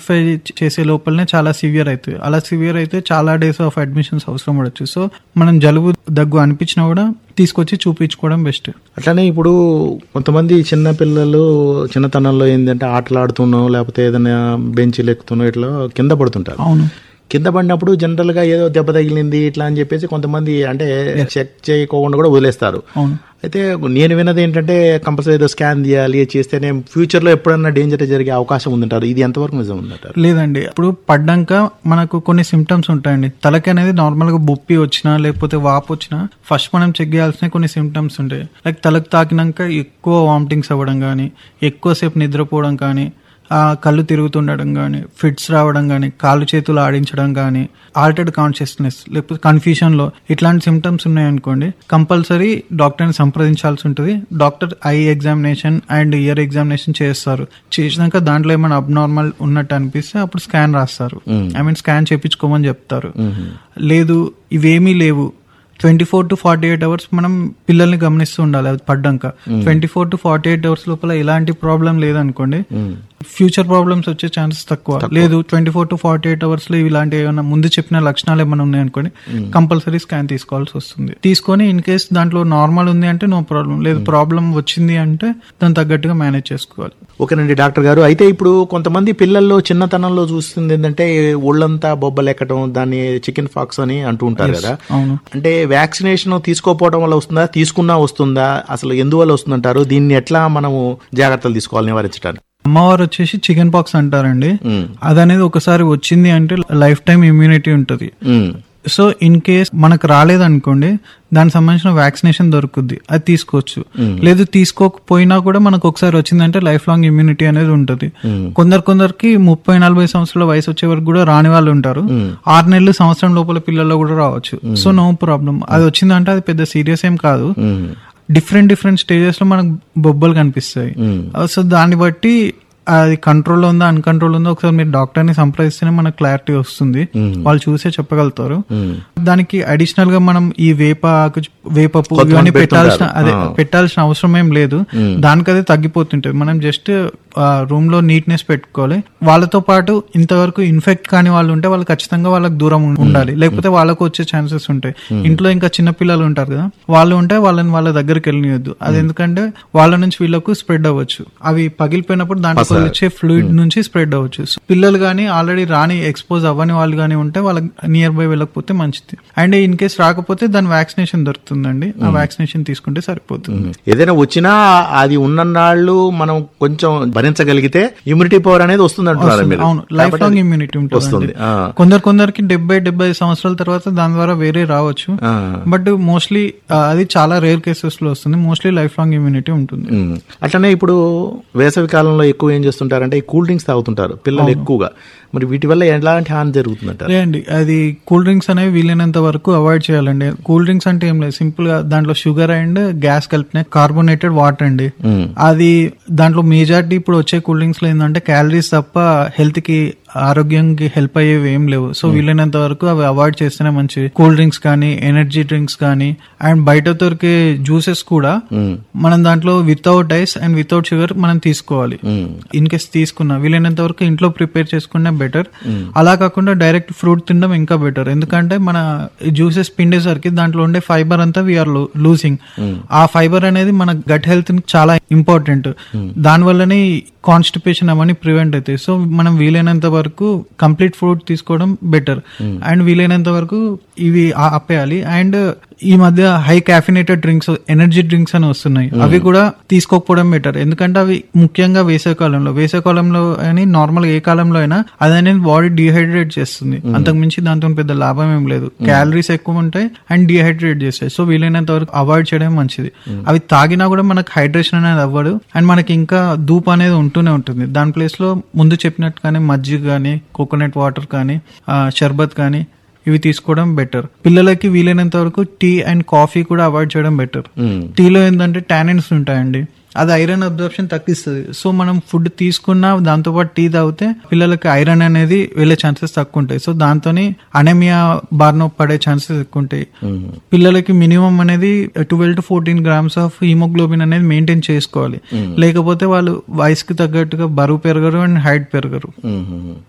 Identify చేసే లోపలనే చాలా సివియర్ అవుతుంది అలా సివియర్ అయితే చాలా డేస్ ఆఫ్ అడ్మిషన్స్ అవసరం పడవచ్చు సో మనం జలుబు దగ్గు అనిపించినా కూడా తీసుకొచ్చి చూపించుకోవడం బెస్ట్ అట్లానే ఇప్పుడు కొంతమంది చిన్న పిల్లలు చిన్నతనంలో ఏంటంటే ఆటలు ఆడుతున్నాం లేకపోతే ఏదైనా బెంచీలు ఎక్కుతున్నాం ఇట్లా కింద పడుతుంటారు అవును కింద పడినప్పుడు జనరల్ గా ఏదో దెబ్బ తగిలింది ఇట్లా అని చెప్పేసి కొంతమంది అంటే చెక్ చేయకోకుండా కూడా వదిలేస్తారు అవును అయితే నేను విన్నది ఏంటంటే కంపల్సరీ ఏదో స్కాన్ తీయాలి చేస్తేనే ఫ్యూచర్ లో ఎప్పుడన్నా డేంజర్ జరిగే అవకాశం ఉందంటారు ఇది ఎంతవరకు నిజం ఉందంటారు లేదండి ఇప్పుడు పడ్డాక మనకు కొన్ని సిమ్టమ్స్ ఉంటాయండి తలకి అనేది నార్మల్ గా బొప్పి వచ్చినా లేకపోతే వాపు వచ్చినా ఫస్ట్ మనం చెక్ చేయాల్సిన కొన్ని సిమ్టమ్స్ ఉంటాయి లైక్ తలకు తాకినాక ఎక్కువ వామిటింగ్స్ అవ్వడం కానీ ఎక్కువసేపు నిద్రపోవడం కానీ ఆ కళ్ళు తిరుగుతుండడం కానీ ఫిట్స్ రావడం కానీ కాళ్ళు చేతులు ఆడించడం కానీ ఆల్టర్డ్ కాన్షియస్నెస్ లేకపోతే కన్ఫ్యూజన్ లో ఇట్లాంటి సిమ్టమ్స్ ఉన్నాయనుకోండి కంపల్సరీ డాక్టర్ని సంప్రదించాల్సి ఉంటుంది doctor eye examination and ear examination చేస్తారు చేసినాక దాంట్లో ఏమైనా అబ్నార్మల్ ఉన్నట్టు అనిపిస్తే అప్పుడు స్కాన్ రాస్తారు ఐ మీన్ స్కాన్ చేపించుకోమని చెప్తారు లేదు ఇవేమీ లేవు twenty four to forty eight hours మనం పిల్లల్ని గమనిస్తూ ఉండాలి అది పడ్డాక twenty four to forty eight hours లోపల ఎలాంటి ప్రాబ్లం లేదనుకోండి ఫ్యూచర్ ప్రాబ్లమ్స్ వచ్చే ఛాన్సెస్ తక్కువ లేదు twenty four to forty eight hours లో ఇలాంటి ఏమైనా ముందు చెప్పిన లక్షణాలు ఏమైనా ఉన్నాయనుకోండి కంపల్సరీ స్కాన్ తీసుకోవాల్సి వస్తుంది తీసుకొని ఇన్ కేస్ దాంట్లో నార్మల్ ఉంది అంటే నో ప్రాబ్లం లేదు ప్రాబ్లం వచ్చింది అంటే దాని తగ్గట్టుగా మేనేజ్ చేసుకోవాలి ఓకేనండి డాక్టర్ గారు అయితే ఇప్పుడు కొంతమంది పిల్లల్లో చిన్నతనంలో చూస్తుంది ఏంటంటే ఒళ్ళంతా బొబ్బలెక్కడం దాన్ని చికెన్ ఫాక్స్ అని అంటూ ఉంటారు కదా అవును అంటే వ్యాక్సినేషన్ తీసుకోకపోవడం వల్ల వస్తుందా తీసుకున్నా వస్తుందా అసలు ఎందువల్ల వస్తుందంటారు దీన్ని ఎట్లా మనము జాగ్రత్తలు తీసుకోవాలి నివారించడానికి అమ్మవారు వచ్చేసి చికెన్ పాక్స్ అంటారండి మ్మ్. అదనేది ఒకసారి వచ్చింది అంటే లైఫ్ టైం ఇమ్యూనిటీ ఉంటుంది మ్మ్. సో ఇన్ కేస్ మనకు రాలేదనుకోండి దానికి సంబంధించిన వ్యాక్సినేషన్ దొరుకుద్ది అది తీసుకోవచ్చు లేదు తీసుకోకపోయినా కూడా మనకు ఒకసారి వచ్చిందంటే లైఫ్ లాంగ్ ఇమ్యూనిటీ అనేది ఉంటుంది కొందరు కొందరికి ముప్పై నలభై సంవత్సరాల వయసు వచ్చే వరకు కూడా రాని వాళ్ళు ఉంటారు ఆరు నెలలు సంవత్సరం లోపల పిల్లల్లో కూడా రావచ్చు సో నో ప్రాబ్లం అది వచ్చిందంటే అది పెద్ద సీరియస్ ఏం కాదు మ్మ్. డిఫరెంట్ డిఫరెంట్ స్టేజెస్ లో మనకు బొబ్బలు కనిపిస్తాయి మ్మ్. సో దాన్ని బట్టి అది కంట్రోల్లో ఉందా అన్కంట్రోల్ ఉందా ఒకసారి మీరు డాక్టర్ ని సంప్రదిస్తేనే మనకు క్లారిటీ వస్తుంది వాళ్ళు చూసే చెప్పగలుగుతారు మ్మ్. దానికి అడిషనల్ గా మనం ఈ వేప ఆకు వేప పువ్వు కొంతమంది ఇవన్నీ పెట్టాల్సిన పెడుతుంటారు. అదే ఆ. పెట్టాల్సిన అవసరం ఏం లేదు దానికి అదే తగ్గిపోతుంటది మనం జస్ట్ రూమ్ లో నీట్నెస్ పెట్టుకోవాలి వాళ్ళతో పాటు ఇంతవరకు ఇన్ఫెక్ట్ కాని వాళ్ళు ఉంటే వాళ్ళు ఖచ్చితంగా వాళ్ళకి దూరం ఉం- ఉండాలి లేకపోతే వాళ్ళకు వచ్చే ఛాన్సెస్ ఉంటాయి ఇంట్లో ఇంకా చిన్న పిల్లలు ఉంటారు కదా వాళ్ళు ఉంటే వాళ్ళని వాళ్ళ దగ్గరికి వెళ్ళనియొద్దు అది ఎందుకంటే వాళ్ళ నుంచి వీళ్ళకు స్ప్రెడ్ అవ్వచ్చు అవి పగిలిపోయినప్పుడు దాంట్లో వచ్చే ఫ్లూయిడ్ నుంచి స్ప్రెడ్ అవ్వచ్చు So, పిల్లలు కానీ ఆల్రెడీ రాని ఎక్స్పోజ్ అవ్వని వాళ్ళు కానీ ఉంటే వాళ్ళకి నియర్ బై వెళ్ళకపోతే మంచిది అండ్ ఇన్ కేస్ రాకపోతే దాని వ్యాక్సినేషన్ దొరుకుతుందండి ఆ వ్యాక్సినేషన్ తీసుకుంటే సరిపోతుంది ఏదైనా వచ్చినా అది ఉన్ననాళ్ళు మనం కొంచెం భరించగలిగితే ఇమ్యూనిటీ పవర్ అనేది వస్తుంది అంటున్నారు మీరు అవును లైఫ్ లాంగ్ ఇమ్యూనిటీ వస్తుంది ఉంటుంది ఆ. కొందరు కొందరికి డెబ్బై డెబ్బై సంవత్సరాల తర్వాత దాని ద్వారా వేరే రావచ్చు ఆ. బట్ మోస్ట్లీ అది చాలా రేర్ కేసెస్ లో వస్తుంది మోస్ట్లీ లైఫ్ లాంగ్ ఇమ్యూనిటీ ఉంటుంది ఉమ్. అట్లనే ఇప్పుడు వేసవి కాలంలో ఎక్కువ ఏం చేస్తుంటారంటే ఈ కూల్ డ్రింక్స్ తాగుతుంటారు పిల్లలు ఎక్కువగా మరి వీటి వల్ల ఎలాంటి హాని జరుగుతుందంటారు అదే అండి అది కూల్ డ్రింక్స్ అనేవి వీలైనంత వరకు అవాయిడ్ చేయాలండి కూల్ డ్రింక్స్ అంటే ఏం లేదు సింపుల్ గా దాంట్లో షుగర్ అండ్ గ్యాస్ కలిపిన కార్బోనేటెడ్ వాటర్ అండి ఉమ్. అది దాంట్లో మేజారిటీ ఇప్పుడు వచ్చే కూల్ డ్రింక్స్ లో ఏంటంటే క్యాలరీస్ తప్ప హెల్త్ కి ఆరోగ్యానికి హెల్ప్ అయ్యేవి ఏం లేవు సో వీలైనంత వరకు అవి అవాయిడ్ చేస్తేనే మంచిది కూల్ డ్రింక్స్ కానీ ఎనర్జీ డ్రింక్స్ కానీ అండ్ బయట దొరికే జ్యూసెస్ కూడా ఉమ్. మనం దాంట్లో without ice and without sugar మనం తీసుకోవాలి ఉమ్. ఇన్ కేస్ తీసుకున్నా వీలైనంత వరకు ఇంట్లో ప్రిపేర్ చేసుకున్నా బెటర్ అలా కాకుండా డైరెక్ట్ ఫ్రూట్ తినడం ఇంకా బెటర్ ఎందుకంటే మన జ్యూసెస్ పిండేసరికి దాంట్లో ఉండే ఫైబర్ అంతా వీఆర్ లూజింగ్ ఆ ఫైబర్ అనేది మన గట్ హెల్త్ చాలా ఇంపార్టెంట్ దాని వల్లనే కాన్స్టిపేషన్ అవన్నీ ప్రివెంట్ అవుతాయి సో మనం వీలైనంత వరకు కంప్లీట్ ఫ్రూట్ తీసుకోవడం బెటర్ అండ్ వీలైనంత వరకు ఇవి ఆ- ఆపేయాలి అండ్ ఈ మధ్య high caffeinated drinks energy drinks అని వస్తున్నాయి అవి కూడా తీసుకోకపోవడం బెటర్ ఎందుకంటే అవి ముఖ్యంగా వేసవికాలంలో వేసవికాలంలో అని నార్మల్ ఏ కాలంలో అయినా అది అనేది బాడీ డిహైడ్రేట్ చేస్తుంది అంతకు మించి దాంతో పెద్ద లాభం ఏం లేదు క్యాలరీస్ ఎక్కువ ఉంటాయి అండ్ డిహైడ్రేట్ చేస్తాయి సో వీలైనంత వరకు అవాయిడ్ చేయడం మంచిది అవి తాగినా కూడా మనకు హైడ్రేషన్ అనేది అవ్వదు అండ్ మనకి ఇంకా ధూప్ అనేది ఉంటూనే ఉంటుంది దాని ప్లేస్ లో ముందు చెప్పినట్టుగానే మజ్జిగ కానీ కోకోనట్ వాటర్ కానీ ఆ, షర్బత్ కానీ ఇవి తీసుకోవడం బెటర్ పిల్లలకి వీలైనంత వరకు టీ అండ్ కాఫీ కూడా అవాయిడ్ చేయడం బెటర్ ఉమ్. టీలో ఏంటంటే టానిన్స్ ఉంటాయండి అది ఐరన్ అబ్జర్ప్షన్ తగ్గిస్తుంది సో మనం ఫుడ్ తీసుకున్నా దాంతోపాటు టీ తాగితే పిల్లలకి ఐరన్ అనేది వెళ్ళే ఛాన్సెస్ తక్కువ ఉంటాయి సో దాంతోని అనమియా బారిన పడే ఛాన్సెస్ ఎక్కువ ఉంటాయి పిల్లలకి మినిమం అనేది twelve to fourteen grams of haemoglobin అనేది మెయింటైన్ చేసుకోవాలి లేకపోతే వాళ్ళు వయసుకి తగ్గట్టుగా బరువు పెరగరు అండ్ హైట్ పెరగరు ఉమ్.